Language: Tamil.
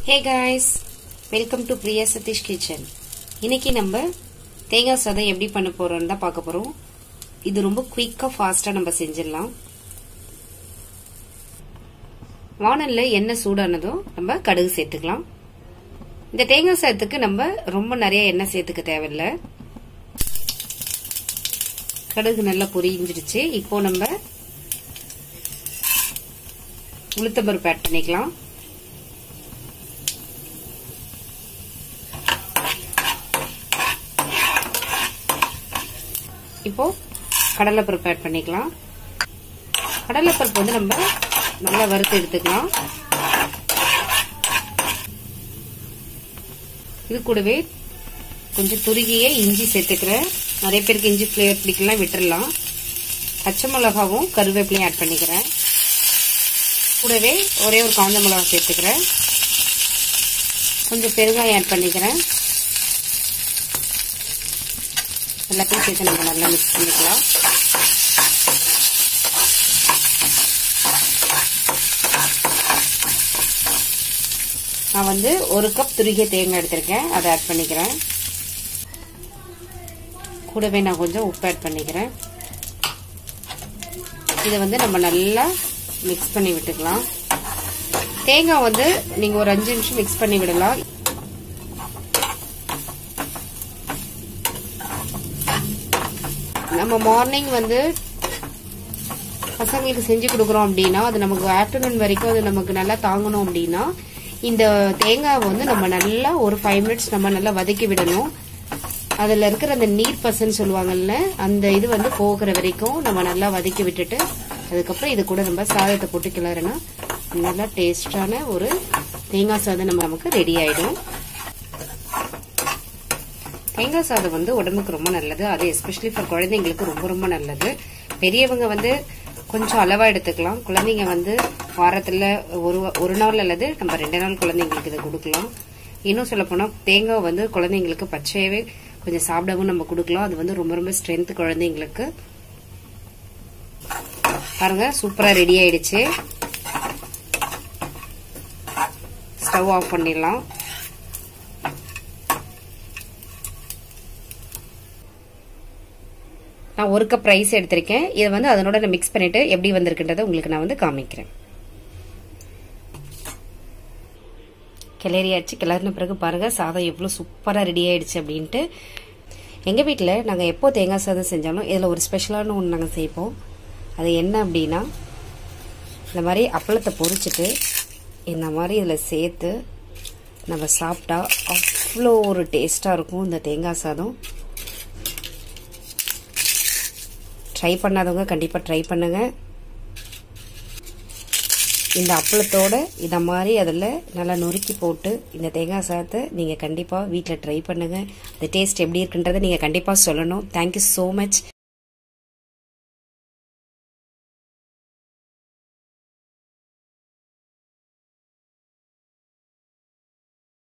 hey guys welcome to Priya Satish kitchen இன்னைக்கு நம்ம தேங்காய் சாதம் எப்படி பண்ண போறோம்னு தான் பார்க்க போறோம் இது ரொம்ப குயிக்கா ஃபாஸ்டா நம்ம செஞ்சிடலாம் வானல்ல எண்ணெய் சூடானதும் நம்ம கடுகு சேர்த்துக்கலாம் இந்த தேங்காய் சாதத்துக்கு நம்ம ரொம்ப நிறைய எண்ணெய் சேர்த்துக்க தேவையில்லை கடுகு நல்லா பொரிஞ்சிடுச்சு இப்போ நம்ம உளுத்தம்பருப்பு ஆட் பண்ணிக்கலாம் இப்போ கடலைப்பருப்பு ஆட் பண்ணிக்கலாம் கடலைப்பருப்பு வந்து நம்ம நல்லா வறுத்து எடுத்துக்கலாம் இது கூடவே கொஞ்சம் துருகிய இஞ்சி சேர்த்துக்கிறேன் நிறைய பேருக்கு இஞ்சி ஃப்ளேவர் பிடிக்கலாம் விட்டுடலாம் பச்சை மிளகாவும் கருவேப்பிலையும் ஆட் பண்ணிக்கிறேன் கூடவே ஒரே ஒரு காஞ்ச மிளகா சேர்த்துக்கிறேன் கொஞ்சம் பெருங்காயம் ஆட் பண்ணிக்கிறேன் எல்லாத்தையும் சேர்த்து நம்ம நல்லா மிக்ஸ் பண்ணிக்கலாம் நான் வந்து ஒரு கப் துருகிய தேங்காய் எடுத்திருக்கேன் அதை ஆட் பண்ணிக்கிறேன் கூடவே நான் கொஞ்சம் உப்பு ஆட் பண்ணிக்கிறேன் இதை வந்து நம்ம நல்லா மிக்ஸ் பண்ணி விட்டுக்கலாம் தேங்காய் வந்து நீங்கள் ஒரு அஞ்சு நிமிஷம் மிக்ஸ் பண்ணி விடலாம் நம்ம மார்னிங் வந்து பசங்களுக்கு செஞ்சு கொடுக்குறோம் அப்படின்னா அது நமக்கு ஆஃப்டர்நூன் வரைக்கும் அது நமக்கு நல்லா தாங்கணும் அப்படின்னா இந்த தேங்காய் வந்து நம்ம நல்லா ஒரு ஃபைவ் மினிட்ஸ் நம்ம நல்லா வதக்கி விடணும் அதில் இருக்கிற அந்த நீர் பசன்னு சொல்லுவாங்கல்ல அந்த இது வந்து போகிற வரைக்கும் நம்ம நல்லா வதக்கி விட்டுட்டு அதுக்கப்புறம் இது கூட நம்ம சாதத்தை போட்டு கிளறுனா நல்லா டேஸ்டான ஒரு தேங்காய் சாதம் நம்ம நமக்கு ரெடி ஆயிடும் தேங்காய் சாதம் வந்து உடம்புக்கு ரொம்ப நல்லது அது எஸ்பெஷலி ஃபார் குழந்தைங்களுக்கு ரொம்ப ரொம்ப நல்லது பெரியவங்க வந்து கொஞ்சம் அளவா எடுத்துக்கலாம் குழந்தைங்க வந்து வாரத்தில் ஒரு ஒரு நாள் அல்லது நம்ம ரெண்டு நாள் குழந்தைங்களுக்கு இதை கொடுக்கலாம் இன்னும் சொல்ல போனால் தேங்காய் வந்து குழந்தைங்களுக்கு பச்சையவே கொஞ்சம் சாப்பிடவும் நம்ம கொடுக்கலாம் அது வந்து ரொம்ப ரொம்ப ஸ்ட்ரென்த் குழந்தைங்களுக்கு பாருங்க சூப்பரா ரெடி ஆயிடுச்சு ஸ்டவ் ஆஃப் பண்ணிடலாம் நான் ஒரு கப் ரைஸ் எடுத்திருக்கேன் இதை வந்து அதனோட நான் மிக்ஸ் பண்ணிட்டு எப்படி வந்திருக்குன்றதை உங்களுக்கு நான் வந்து காமிக்கிறேன் கிளறியாச்சு கிளறின பிறகு பாருங்க சாதம் எவ்வளோ சூப்பராக ரெடி ஆயிடுச்சு அப்படின்ட்டு எங்கள் வீட்டில் நாங்கள் எப்போ தேங்காய் சாதம் செஞ்சாலும் இதில் ஒரு ஸ்பெஷலான ஒன்று நாங்கள் செய்வோம் அது என்ன அப்படின்னா இந்த மாதிரி அப்பளத்தை பொரிச்சிட்டு இந்த மாதிரி இதில் சேர்த்து நம்ம சாப்பிட்டா அவ்வளோ ஒரு டேஸ்ட்டாக இருக்கும் இந்த தேங்காய் சாதம் ட்ரை பண்ணாதவங்க கண்டிப்பாக ட்ரை பண்ணுங்க இந்த அப்பளத்தோட இதை மாதிரி அதில் நல்லா நொறுக்கி போட்டு இந்த தேங்காய் சாதத்தை நீங்கள் கண்டிப்பாக வீட்டில் ட்ரை பண்ணுங்கள் அந்த டேஸ்ட் எப்படி இருக்குன்றதை நீங்கள் கண்டிப்பாக சொல்லணும் தேங்க்யூ ஸோ மச்